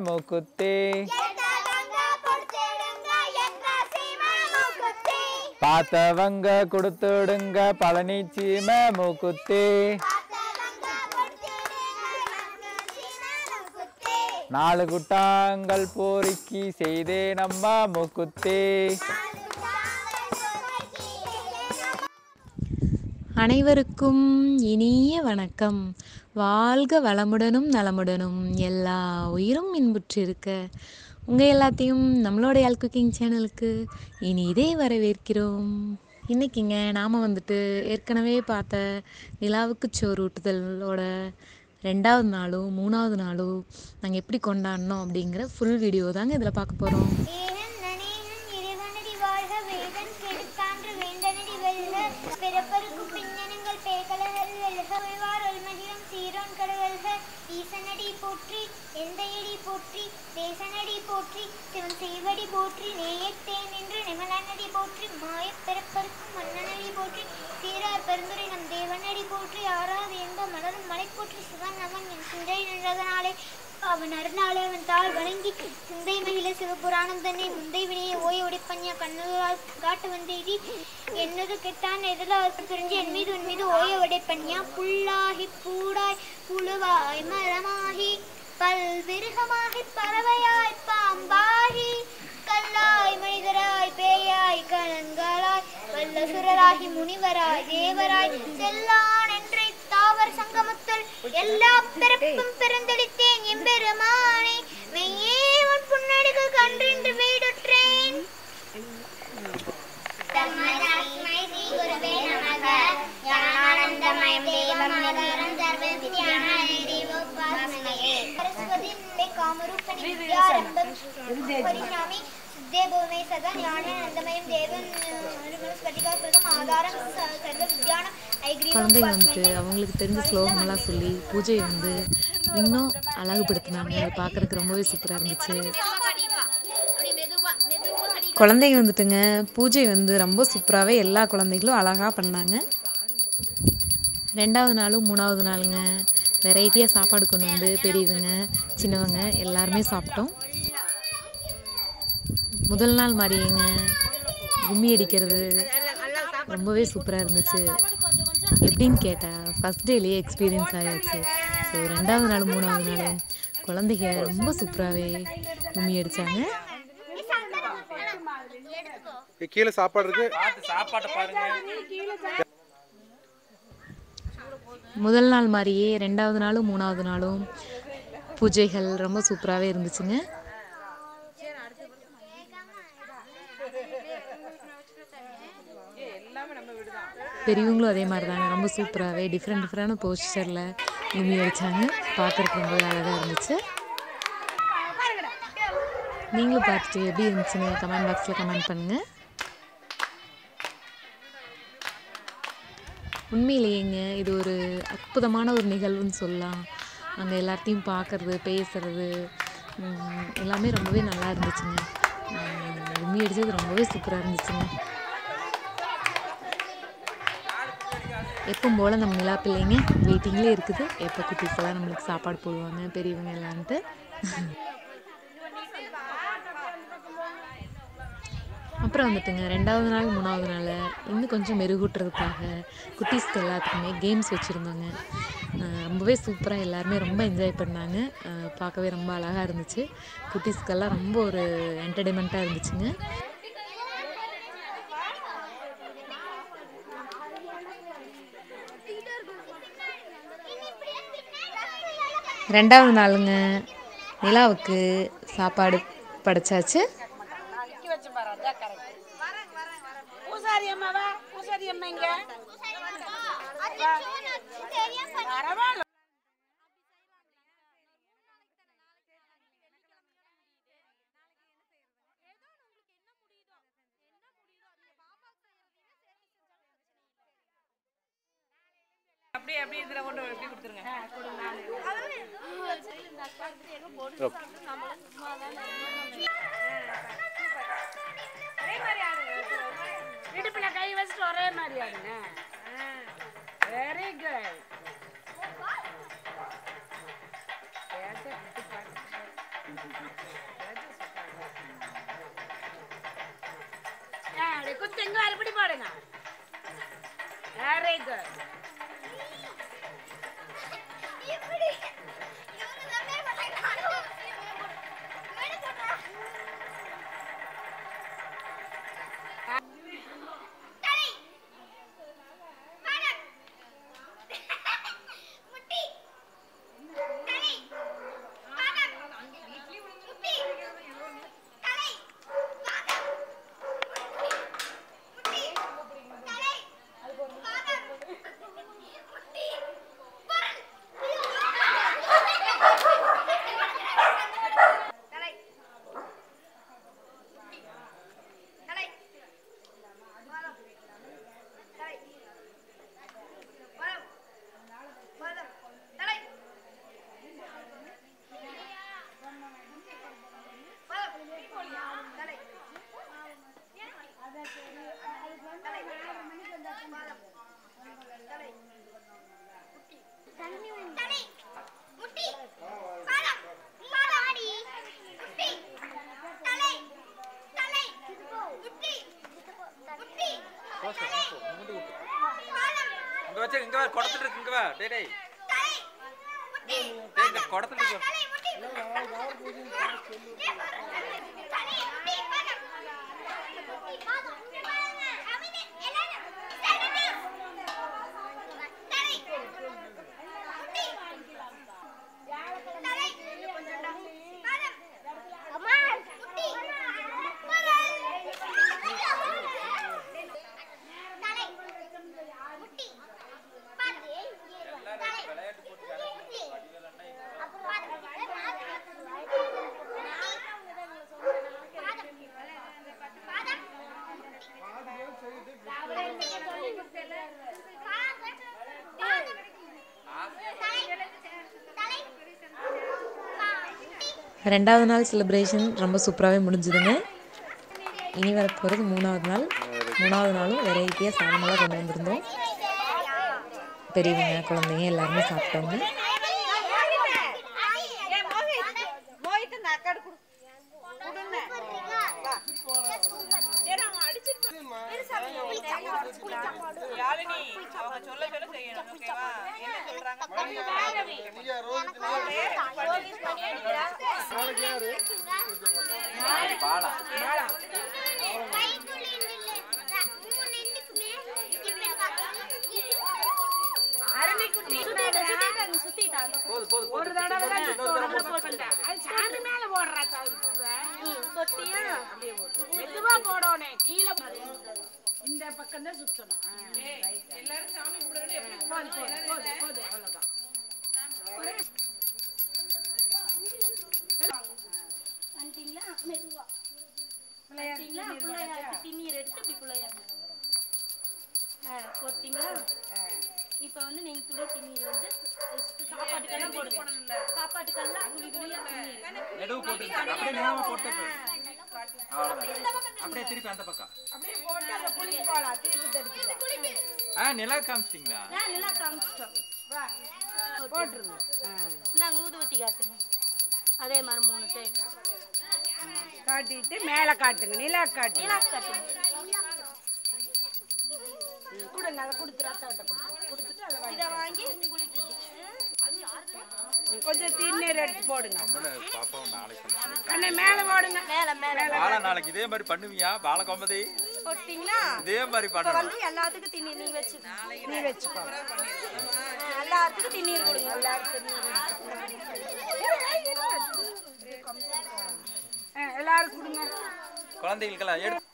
மூக்குத்தி எத்தவங்க பொறுத்திடுங்க எங்க சீமை மூக்குத்தி பார்த்தவங்க கொடுத்துடுங்க பழனி சீமை மூக்குத்தி பார்த்தவங்க பொறுத்திடுங்க எங்க சீமை மூக்குத்தி நாலு குட்டாங்கள் போரிக்கி செய்தே நம்ம மூக்குத்தி அனைவருக்கும் இனிய வணக்கம் வாழ்க வளமுடனும் நலமுடனும் எல்லா உயிரும் இன்புற்றிருக்க உங்கள் எல்லாத்தையும் நம்மளோட யாழ் குக்கிங் சேனலுக்கு இனி இதே வரவேற்கிறோம் இன்றைக்கிங்க நாம் வந்துட்டு ஏற்கனவே பார்த்த நிலாவுக்கு சோறு ஊட்டுதலோட ரெண்டாவது நாளும் மூணாவது நாளும் நாங்கள் எப்படி கொண்டாடினோம் அப்படிங்கிற ஃபுல் வீடியோ தாங்க இதில் பார்க்க போகிறோம் ஏகன் நனேகன் இறைவனடி வாழ்க வேதன் கெடுத்தான்று வேந்தனடி வெல்க பிறப்பருக்கு பின்னணங்கள் பேகலகல் வெல்க உழ்வார் ஒல்மகிரம் சீரோன் கடவல்க ஈசனடி போற்றி எந்தையடி போற்றி தேசனடி போற்றி சிவன் செய்வடி போற்றி நேயத்தேன் நின்று நிமலனடி போற்றி மாயப் பிறப்பருக்கும் மன்னனடி போற்றி சீரார் பெருந்துரை நம் தேவனடி போற்றி ஆறாவது எங்க மலரும் மலை போற்றி சிவன் அவன் என் சிந்தை நின்றதனாலே அவன் அருநாளே அவன் தாழ் வணங்கி சிந்தை மகிழ சிவபுராணம் தன்னை முந்தை வினையை ஓய உடைப்பஞ்ஞா கண்ணுகளால் காட்டு வந்தேடி என்னது கெட்டான் எதிலால் தெரிஞ்சு என் மீது உன் மீது ஓய உடைப்பஞ்ஞா புல்லாகி பூடாய் புழுவாய் மரமாகி பல்விருகமாகி பறவையாய் பாம்பாகி கல்லாய் மனிதராய் பேயாய் கலங்களாய் வல்லசுரராகி முனிவராய் தேவராய் செல்லான் என்றை தாவர் சங்கமத்துள் எல்லா பிறப்பும் பிறந்தளித்தேன் எம்பெருமானே மெய்யே உன் புன்னடிக்கு கன்றென்று வீடுற்றேன் ஞானானந்தமயம் தேவம் நிதானம் சர்வ சரஸ்வதி நிலை காமரூபணி வித்யாரம்பம் பரிணாமி சித்தே பூமே சதா ஞானானந்தமயம் தேவன் ஸ்பட்டிகாகிருதம் ஆதாரம் ச- சர்வ வித்யானம் ஐக்ரீவம் குழந்தைங்க வந்துட்டு அவங்களுக்கு தெரிஞ்ச ஸ்லோகமெல்லாம் சொல்லி பூஜையை வந்து இன்னும் அழகுபடுத்தினாங்க அது பார்க்குறதுக்கு ரொம்பவே சூப்பராக இருந்துச்சு குழந்தைங்க வந்துட்டுங்க பூஜை வந்து ரொம்ப சூப்பராகவே எல்லா குழந்தைகளும் அழகாக பண்ணாங்க ரெண்டாவது நாளும் மூணாவது நாளுங்க வெரைட்டியாக சாப்பாடு கொண்டு வந்து பெரியவங்க சின்னவங்க எல்லாருமே சாப்பிட்டோம் முதல் நாள் மாதிரியேங்க கும்மி அடிக்கிறது ரொம்பவே சூப்பராக இருந்துச்சு எப்படின்னு கேட்டால் ஃபஸ்ட் டேலேயே எக்ஸ்பீரியன்ஸ் ஆயாச்சு ஸோ ரெண்டாவது நாள் மூணாவது நாள் குழந்தைங்க ரொம்ப சூப்பராகவே கும்மி அடித்தாங்க கீழே சாப்பாடு இருக்கு முதல் நாள் மாதிரியே ரெண்டாவது நாளும் மூணாவது நாளும் பூஜைகள் ரொம்ப சூப்பராகவே இருந்துச்சுங்க பெரியவங்களும் அதே மாதிரி தாங்க ரொம்ப சூப்பராகவே டிஃப்ரெண்ட் டிஃப்ரெண்டான போஸ்டரில் கும்மி அடித்தாங்க பார்க்குறதுக்கு ரொம்பவே அழகாக இருந்துச்சு நீங்களும் பார்த்துட்டு எப்படி இருந்துச்சுன்னு கமெண்ட் பாக்ஸில் கமெண்ட் பண்ணுங்கள் உண்மையிலேயேங்க இது ஒரு அற்புதமான ஒரு நிகழ்வுன்னு சொல்லலாம் அங்கே எல்லாத்தையும் பார்க்கறது பேசுறது உம், எல்லாமே ரொம்பவே நல்லா இருந்துச்சுங்க உம், கும்மி அடித்தது ரொம்பவே சூப்பராக இருந்துச்சுங்க எப்பவும் போல் நம்ம நிலா பிள்ளைங்க வெயிட்டிங்லேயே இருக்குது எப்போ குட்டீஸ் எல்லாம் நம்மளுக்கு சாப்பாடு போடுவாங்க பெரியவங்க எல்லான்ட்டு அப்புறம் வந்துட்டுங்க ரெண்டாவது நாள் மூணாவது நாள் இன்னும் கொஞ்சம் மெருகூட்டுறதுக்காக குட்டீஸ்க்கு எல்லாத்துக்குமே கேம்ஸ் வச்சுருந்தோங்க அஹ் ரொம்பவே சூப்பராக எல்லாருமே ரொம்ப என்ஜாய் பண்ணாங்க அஹ் பார்க்கவே ரொம்ப அழகாக இருந்துச்சு குட்டீஸ்க்கெல்லாம் ரொம்ப ஒரு என்டர்டைன்மெண்ட்டாக இருந்துச்சுங்க ரெண்டாவது நாளுங்க நிலாவுக்கு சாப்பாடு படைச்சாச்சு பூசாரி அம்மாவா பூசாரி அம்மா இங்க பரவாயில்ல அப்படியே அப்படியே இதுல கொண்டு எப்படி கொடுத்துருங்க ஒரே மாதிரி ஆடுங்க இடுப்புல கை வச்சுட்டு ஒரே மாதிரி ஆடுங்க வெரி குட் ஆ, அப்படி குத்து இங்க வர இப்படி போடுங்க வெரி குட் எப்படி இவங்க எல்லாமே பண்ணாங்க மேல போட்டா தலை பாடம் முட்டி தலை பாடம் முட்டி தலை பாடம் முட்டி தலை பாடம் முட்டி பொருள் தலை தலை பாதம் தலை பாதம் பாதம் தலை பாதம் தலை தலை பாதம் தலை முட்டி தலை முட்டி பாதம் பாதம் அடி முட்டி தலை தலை முட்டி முட்டி தலை பாதம் இங்க வச்சு இங்க வா குடத்துல இருக்கு இங்க வா டேய் டேய் தலை முட்டி டேய் இந்த குடத்துல இருக்கு தலை முட்டி தலை முட்டி பாதம் பாதம் அமைதி எல்லாரும் சைலண்ட் தலை முட்டி தலை பாதம் அம்மா முட்டி தலை முட்டி பாதம் தலை முட்டி அப்புறம் பாதம் ரெண்டாவது நாள் செலிப்ரேஷன் ரொம்ப சூப்பராகவே முடிஞ்சுதுங்க இனி வர போகிறது மூணாவது நாள் மூணாவது நாளும் வெரைட்டியாக சாதமெல்லாம் கொண்டு வந்திருந்தோம் பெரியவங்க குழந்தைங்க எல்லாருமே சாப்பிட்டோங்க மோயிட்டு இந்த அக்காடு கொடு கொடுங்க சரி அவன் அடிச்சிட்டு யாழினி அவங்க சொல்ல சொல்ல செய்யணும் ஓகேவா என்ன சொல்றாங்க பாலா அரணிக்குட்டி சுத்திட்டாங்க போது போது ஒரு தடவை தான் சுத்தம் போட்டுட்டேன் அது சாந்து மேல போடுறா தொட்டியா மெதுவா போடணும் கீழே இந்த பக்கம் தான் சுத்தணும் எல்லாரும் சாமி கும்பிடணும் போது போது போது போது அவ்வளவுதான் வந்துட்டீங்களா மெதுவா வந்துட்டீங்களா பிள்ளையாருக்கு திண்ணீர் எடுத்து இப்படி பிள்ளையார் ஆ போட்டீங்களா இப்போ வந்து நீங்கள் துளி திண்ணீர் வந்து சாப்பாட்டுக்கெல்லாம் போடுங்க சாப்பாட்டுக்கெல்லாம் துளி துளி திண்ணீர் நெடுவு போட்டுருங்க அப்படியே நேரமா போட்டு அவ்வளவுதான் அப்படியே திருப்பி அந்த பக்கம் அப்படியே போட்டு அந்த குளிக்கு போலாம் தீர்த்து தடுக்கலாம் ஆ நிலா காமிச்சிட்டீங்களா ஆ நல்லா காமிச்சிட்டோம் வா போட்டுருங்க நாங்கள் ஊதுவத்தி காட்டுங்க அதே மாதிரி மூணு டைம் காட்டிட்டு மேலே காட்டுங்க நிலா காட்டுங்க நிலா காட்டுங்க கொடுங்க அதை கொடுத்துரு அத்தாட்ட கொடுத்து கொடுத்துட்டு அதை வாங்கி இதை வாங்கி குளிக்கிட்டு கொஞ்சம் தீநீர் எடுத்து போடுங்க பாப்பாவும் நாளைக்கு பண்ணி கண்ணை மேலே போடுங்க மேலே மேலே பாலா நாளைக்கு இதே மாதிரி பண்ணுவியா பால கொம்பதி போட்டிங்களா இதே மாதிரி இப்போ பண்ணணும் வந்து எல்லாத்துக்கும் திண்ணீர் நீ வச்சு நீ வச்சுக்கோ எல்லாத்துக்கும் திண்ணீர் கொடுங்க ஆ, எல்லாரும் கொடுங்க குழந்தைகளுக்கெல்லாம் எடுத்து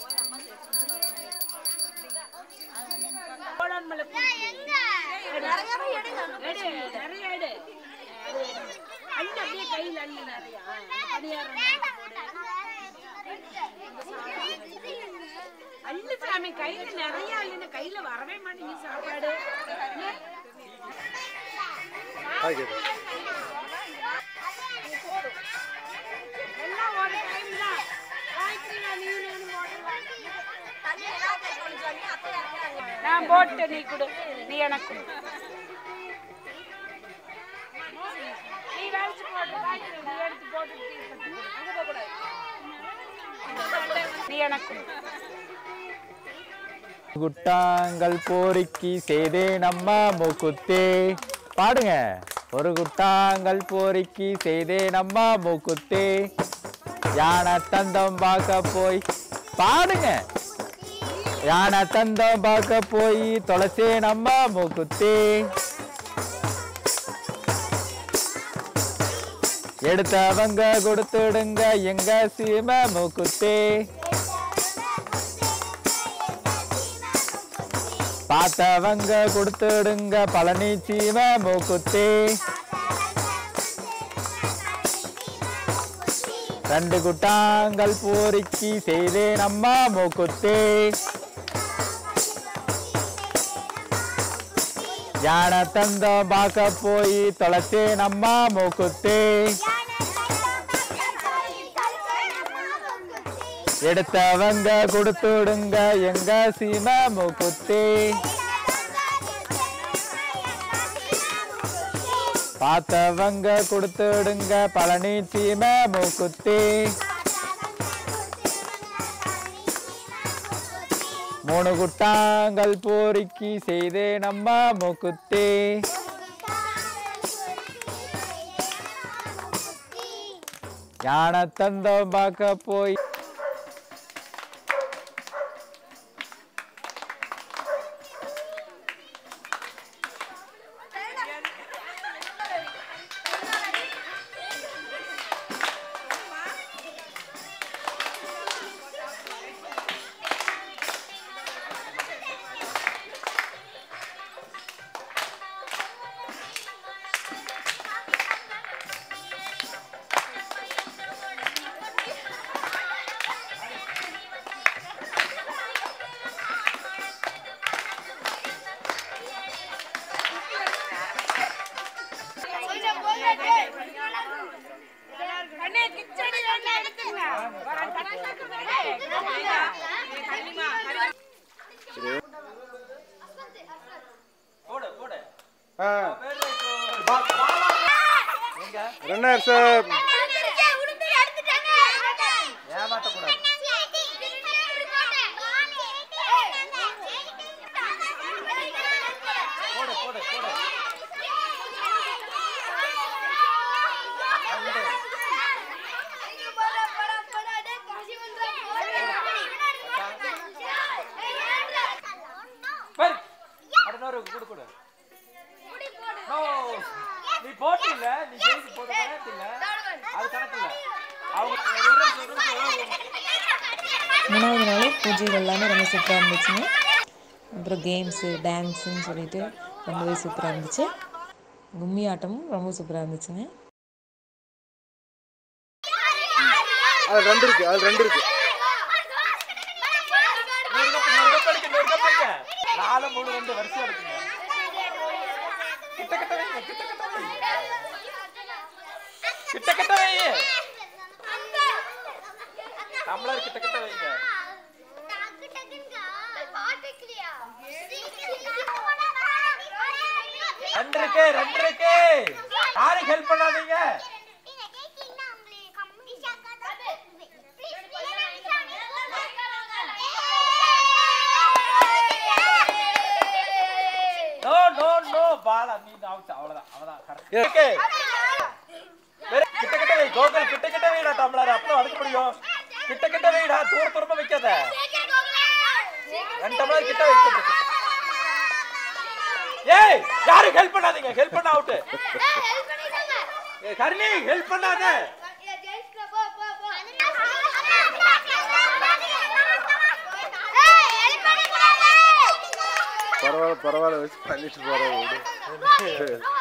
போடணும்ல நிறையவே எடுங்க எடு நிறைய எடு அள்ளு அப்படியே கையில் அள்ளு நிறையா பணியாரம் அள்ளு சாமி கையில நிறைய அள்ளுன்னு கையில வரவே மாட்டேங்குது சாப்பாடு என்ன? எல்லாம் ஒரு டைம் தான் காய்கறி நான் நீ நானும் போட்டுருவேன். நான் போட்டு நீ கொடு நீ எனக்கு கொடு. நீ வேலைச்சு போட்டு காய்கறி நீ எடுத்து போட்டு நீ எனக்கு குட்டாங்கள் போரிக்கி செய்தே நம்ம மூக்குத்தே பாடுங்க ஒரு குட்டாங்கள் போரிக்கி செய்தே நம்ம மூக்குத்தே யானை தந்தம் பார்க்க போய் பாடுங்க யானை தந்தம் பார்க்க போய் தொலைச்சே நம்ம மூக்குத்தே எடுத்தவங்க கொடுத்துடுங்க எங்க சீம மூக்குத்தே பார்த்தவங்க கொடுத்துடுங்க பழனி சீம மூக்குத்தி ரெண்டு குட்டாங்கள் பூரிக்கி செய்தே நம்ம மூக்குத்தி யானை தந்தம் பார்க்க போய் தொலைச்சே நம்ம மூக்குத்தி எடுத்தவங்க கொடுத்துடுங்க எங்க சீம மூக்குத்தி பார்த்தவங்க கொடுத்துடுங்க பழனி சீம மூக்குத்தி மூணு குட்டாங்கள் போரிக்கி செய்தே நம்ம மூக்குத்தி யானை தந்தம் பார்க்க போய் அண்ணே கிச்சடி வேணா எடுத்துங்க வர கண்ணிமா போடு போடு ஆ பேர் வைக்கோ. எங்க ரன்னர் சார் ஏமாத்தக்கூடாது போடு போடு போடு ரெண்டு. பாரு அடுத்த குடு குடு நோ நீ போட்டு இல்ல நீ ஜெயிச்சு போட கணக்கு இல்ல அது கணக்கு இல்ல அவங்க ஒரு நிமிஷம், ஒரு நிமிஷம், ஒரு நிமிஷம். மூணாவது நாள் பூஜைகள் எல்லாமே ரொம்ப சூப்பராக இருந்துச்சுங்க அப்புறம் கேம்ஸு டான்ஸுன்னு சொல்லிட்டு ரொம்பவே சூப்பராக இருந்துச்சு கும்மி ஆட்டமும் ரொம்ப சூப்பராக இருந்துச்சுங்க அது ரெண்டு இருக்கு அது ரெண்டு இருக்கு நூறு கப் நூறு கப் அடிக்க நூறு கப் அடிக்க நாலு மூணு ரெண்டு வரிசையா இருக்குங்க கிட்ட கிட்ட வைங்க கிட்ட கிட்ட வைங்க கிட்ட கிட்ட வைங்க டம்ளர் கிட்ட கிட்ட வைங்க ரெண்டு இருக்கு ரெண்டு இருக்கு யாருக்கு ஹெல்ப் பண்ணாதீங்க நோ நோ நோ பாலா நீ அவுட் அவ்வளவுதான் அவ்வளவுதான் கரெக்ட் ஓகே வேற கிட்ட கிட்ட வை கோகுல் கிட்ட கிட்ட வைடா டம்ளர் அப்பதான் அடுக்க முடியும் கிட்ட கிட்ட வைடா தூர தூரமா வைக்காத ரெண்டு டம்ளர் கிட்ட வைக்க ஏய் யாரும் ஹெல்ப் பண்ணாதீங்க ஹெல்ப் பண்ண அவுட் கர்ணி ஹெல்ப் பண்ணாத பரவாயில்ல பரவாயில்ல வச்சு பண்ணிட்டு போறோம் விடு